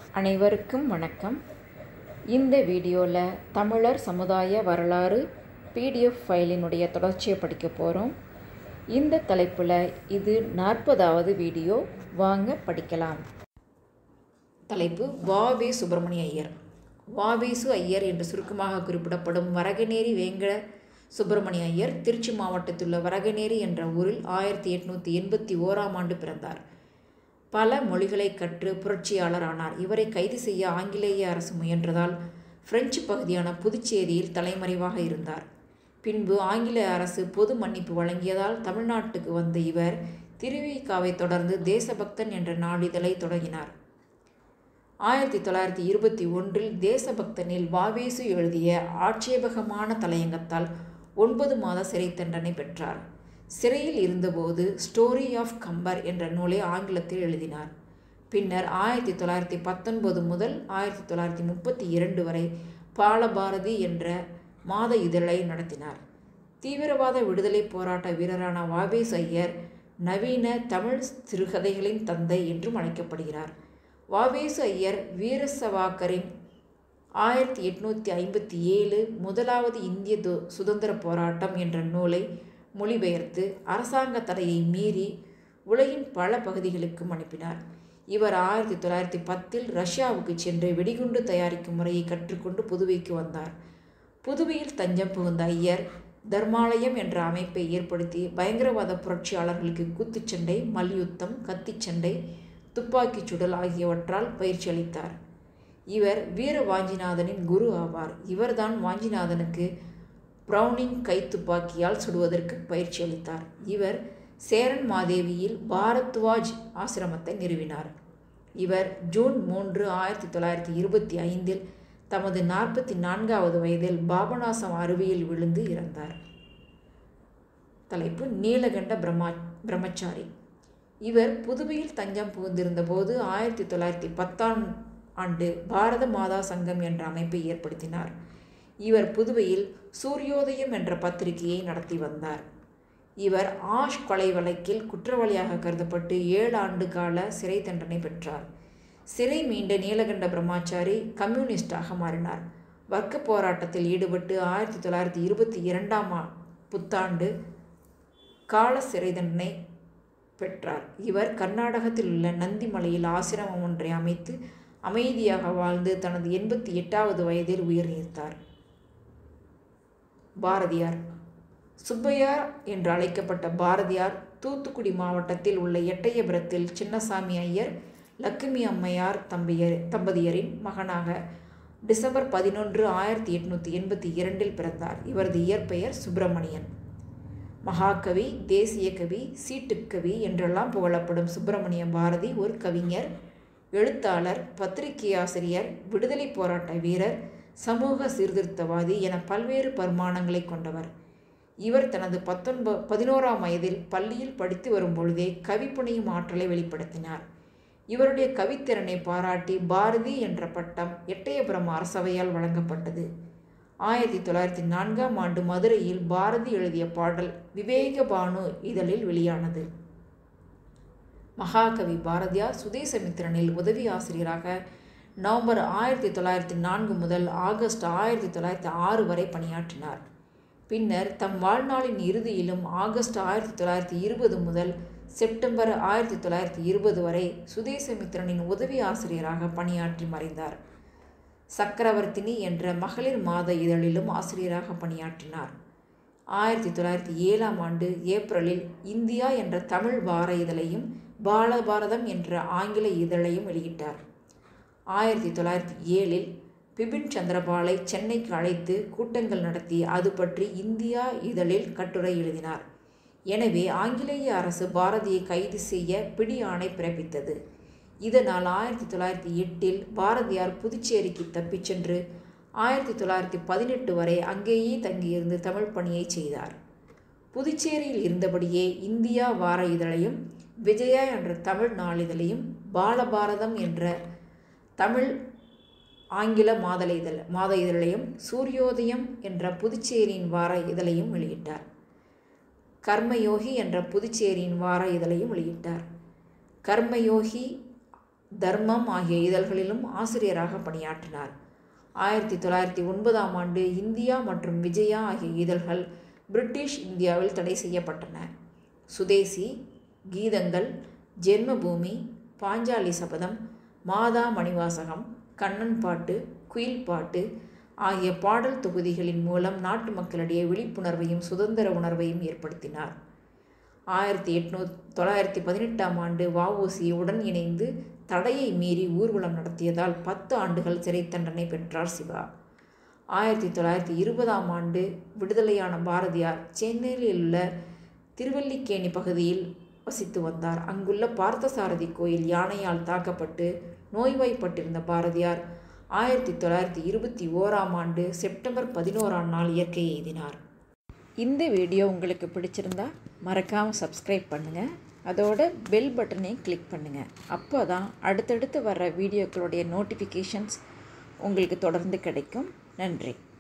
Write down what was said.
அனைவருக்கும் வணக்கம் இந்த வீடியோவில் தமிழர் சமுதாய வரலாறு பிடிஎஃப் ஃபைலினுடைய தொடர்ச்சியை படிக்க போகிறோம் இந்த தலைப்பில் இது நாற்பதாவது வீடியோ வாங்க படிக்கலாம் தலைப்பு வாவே சுப்பிரமணிய ஐயர் வாவேசு ஐயர் என்று சுருக்கமாக குறிப்பிடப்படும் வரகநேரி வேங்கட சுப்பிரமணிய ஐயர் திருச்சி மாவட்டத்தில் உள்ள வரகநேரி என்ற ஊரில் ஆயிரத்தி எட்நூற்றி எண்பத்தி ஓராம் ஆண்டு பிறந்தார் பல மொழிகளை கற்று புரட்சியாளர் ஆனார் இவரை கைது செய்ய ஆங்கிலேய அரசு முயன்றதால் பிரெஞ்சு பகுதியான புதுச்சேரியில் தலைமறைவாக இருந்தார் பின்பு ஆங்கில அரசு பொது மன்னிப்பு வழங்கியதால் தமிழ்நாட்டுக்கு வந்த இவர் திருவிக்காவை தொடர்ந்து தேசபக்தன் என்ற நாளிதழை தொடங்கினார் ஆயிரத்தி தொள்ளாயிரத்தி இருபத்தி ஒன்றில் தேசபக்தனில் வாவேசு எழுதிய ஆட்சேபகமான தலையங்கத்தால் ஒன்பது மாத சிறை தண்டனை பெற்றார் சிறையில் இருந்தபோது ஸ்டோரி ஆஃப் கம்பர் என்ற நூலை ஆங்கிலத்தில் எழுதினார் பின்னர் ஆயிரத்தி தொள்ளாயிரத்தி பத்தொன்பது முதல் ஆயிரத்தி தொள்ளாயிரத்தி முப்பத்தி இரண்டு வரை பாலபாரதி என்ற மாத இதழை நடத்தினார் தீவிரவாத விடுதலை போராட்ட வீரரான வாவேஸ் ஐயர் நவீன தமிழ் சிறுகதைகளின் தந்தை என்றும் அழைக்கப்படுகிறார் வாவேசு ஐயர் வீரசவாக்கரின் ஆயிரத்தி எட்நூற்றி ஐம்பத்தி ஏழு முதலாவது இந்திய து சுதந்திர போராட்டம் என்ற நூலை மொழிபெயர்த்து அரசாங்க தடையை மீறி உலகின் பல பகுதிகளுக்கும் அனுப்பினார் இவர் ஆயிரத்தி தொள்ளாயிரத்தி பத்தில் ரஷ்யாவுக்கு சென்று வெடிகுண்டு தயாரிக்கும் முறையை கற்றுக்கொண்டு புதுவைக்கு வந்தார் புதுவையில் தஞ்சம் புகுந்த ஐயர் தர்மாலயம் என்ற அமைப்பை ஏற்படுத்தி பயங்கரவாத புரட்சியாளர்களுக்கு குத்துச்சண்டை மல்யுத்தம் கத்திச்சண்டை துப்பாக்கிச் சுடல் ஆகியவற்றால் பயிற்சி அளித்தார் இவர் வீர வாஞ்சிநாதனின் குரு ஆவார் இவர்தான் வாஞ்சிநாதனுக்கு ப்ரௌனிங் கைத்துப்பாக்கியால் சுடுவதற்கு பயிற்சி அளித்தார் இவர் சேரன் மாதேவியில் பாரத்வாஜ் ஆசிரமத்தை நிறுவினார் இவர் ஜூன் மூன்று ஆயிரத்தி தொள்ளாயிரத்தி இருபத்தி ஐந்தில் தமது நாற்பத்தி நான்காவது வயதில் பாபநாசம் அருவியில் விழுந்து இறந்தார் தலைப்பு நீலகண்ட பிரம்மா பிரம்மச்சாரி இவர் புதுவையில் தஞ்சம் புகுந்திருந்த போது ஆயிரத்தி தொள்ளாயிரத்தி பத்தாம் ஆண்டு பாரத மாதா சங்கம் என்ற அமைப்பை ஏற்படுத்தினார் இவர் புதுவையில் சூரியோதயம் என்ற பத்திரிகையை நடத்தி வந்தார் இவர் ஆஷ் கொலை வழக்கில் குற்றவாளியாக கருதப்பட்டு ஏழு ஆண்டு கால சிறை தண்டனை பெற்றார் சிறை மீண்ட நீலகண்ட பிரம்மாச்சாரி கம்யூனிஸ்டாக மாறினார் வர்க்க போராட்டத்தில் ஈடுபட்டு ஆயிரத்தி தொள்ளாயிரத்தி இருபத்தி இரண்டாம் புத்தாண்டு கால சிறை தண்டனை பெற்றார் இவர் கர்நாடகத்தில் உள்ள நந்திமலையில் ஆசிரமம் ஒன்றை அமைத்து அமைதியாக வாழ்ந்து தனது எண்பத்தி எட்டாவது வயதில் உயிர் நீத்தார் பாரதியார் சுப்பையா என்று அழைக்கப்பட்ட பாரதியார் தூத்துக்குடி மாவட்டத்தில் உள்ள எட்டயபுரத்தில் சின்னசாமி ஐயர் லக்குமி அம்மையார் தம்பியர் தம்பதியரின் மகனாக டிசம்பர் பதினொன்று ஆயிரத்தி எட்நூற்றி எண்பத்தி இரண்டில் பிறந்தார் இவரது இயற்பெயர் சுப்பிரமணியன் மகாகவி தேசிய கவி சீட்டுக்கவி என்றெல்லாம் புகழப்படும் சுப்பிரமணிய பாரதி ஒரு கவிஞர் எழுத்தாளர் பத்திரிகை ஆசிரியர் விடுதலை போராட்ட வீரர் சமூக சீர்திருத்தவாதி என பல்வேறு பரிமாணங்களை கொண்டவர் இவர் தனது பத்தொன்ப பதினோராம் வயதில் பள்ளியில் படித்து வரும் பொழுதே கவிப்புனையும் ஆற்றலை வெளிப்படுத்தினார் இவருடைய கவித்திறனை பாராட்டி பாரதி என்ற பட்டம் எட்டயபுரம் அரசவையால் வழங்கப்பட்டது ஆயிரத்தி தொள்ளாயிரத்தி நான்காம் ஆண்டு மதுரையில் பாரதி எழுதிய பாடல் விவேக பானு இதழில் வெளியானது மகாகவி பாரதியார் சுதேசமித்திரனில் உதவி ஆசிரியராக நவம்பர் ஆயிரத்தி தொள்ளாயிரத்தி நான்கு முதல் ஆகஸ்ட் ஆயிரத்தி தொள்ளாயிரத்தி ஆறு வரை பணியாற்றினார் பின்னர் தம் வாழ்நாளின் இறுதியிலும் ஆகஸ்ட் ஆயிரத்தி தொள்ளாயிரத்தி இருபது முதல் செப்டம்பர் ஆயிரத்தி தொள்ளாயிரத்தி இருபது வரை சுதேசமித்திரனின் உதவி ஆசிரியராக பணியாற்றி மறைந்தார் சக்கரவர்த்தினி என்ற மகளிர் மாத இதழிலும் ஆசிரியராக பணியாற்றினார் ஆயிரத்தி தொள்ளாயிரத்தி ஏழாம் ஆண்டு ஏப்ரலில் இந்தியா என்ற தமிழ் வார இதழையும் பாலபாரதம் என்ற ஆங்கில இதழையும் வெளியிட்டார் ஆயிரத்தி தொள்ளாயிரத்தி ஏழில் பிபின் சந்திரபாலை சென்னைக்கு அழைத்து கூட்டங்கள் நடத்தி அது பற்றி இந்தியா இதழில் கட்டுரை எழுதினார் எனவே ஆங்கிலேய அரசு பாரதியை கைது செய்ய பிடி ஆணை பிறப்பித்தது இதனால் ஆயிரத்தி தொள்ளாயிரத்தி எட்டில் பாரதியார் புதுச்சேரிக்கு தப்பிச் சென்று ஆயிரத்தி தொள்ளாயிரத்தி பதினெட்டு வரை அங்கேயே தங்கியிருந்து தமிழ் பணியை செய்தார் புதுச்சேரியில் இருந்தபடியே இந்தியா வார இதழையும் விஜயா என்ற தமிழ் நாளிதழையும் பாலபாரதம் என்ற தமிழ் ஆங்கில மாதள இதழ் மாத இதழையும் சூரியோதயம் என்ற புதுச்சேரியின் வார இதழையும் வெளியிட்டார் கர்மயோகி என்ற புதுச்சேரியின் வார இதழையும் வெளியிட்டார் கர்மயோகி தர்மம் ஆகிய இதழ்களிலும் ஆசிரியராக பணியாற்றினார் ஆயிரத்தி தொள்ளாயிரத்தி ஒன்பதாம் ஆண்டு இந்தியா மற்றும் விஜயா ஆகிய இதழ்கள் பிரிட்டிஷ் இந்தியாவில் தடை செய்யப்பட்டன சுதேசி கீதங்கள் ஜென்மபூமி பாஞ்சாலி சபதம் மாதா மணிவாசகம் கண்ணன் பாட்டு குயில் பாட்டு ஆகிய பாடல் தொகுதிகளின் மூலம் நாட்டு மக்களிடையே விழிப்புணர்வையும் சுதந்திர உணர்வையும் ஏற்படுத்தினார் ஆயிரத்தி எட்நூ தொள்ளாயிரத்தி பதினெட்டாம் ஆண்டு வஉசி உடன் இணைந்து தடையை மீறி ஊர்வலம் நடத்தியதால் பத்து ஆண்டுகள் சிறை தண்டனை பெற்றார் சிவா ஆயிரத்தி தொள்ளாயிரத்தி இருபதாம் ஆண்டு விடுதலையான பாரதியார் சென்னையில் உள்ள திருவல்லிக்கேணி பகுதியில் வசித்து வந்தார் அங்குள்ள பார்த்தசாரதி கோயில் யானையால் தாக்கப்பட்டு நோய்வாய்ப்பட்டிருந்த பாரதியார் ஆயிரத்தி தொள்ளாயிரத்தி இருபத்தி ஓராம் ஆண்டு செப்டம்பர் பதினோராம் நாள் இயற்கை எய்தினார் இந்த வீடியோ உங்களுக்கு பிடிச்சிருந்தா மறக்காமல் சப்ஸ்கிரைப் பண்ணுங்கள் அதோட பெல் பட்டனையும் கிளிக் பண்ணுங்கள் அப்போ தான் அடுத்தடுத்து வர்ற வீடியோக்களுடைய நோட்டிஃபிகேஷன்ஸ் உங்களுக்கு தொடர்ந்து கிடைக்கும் நன்றி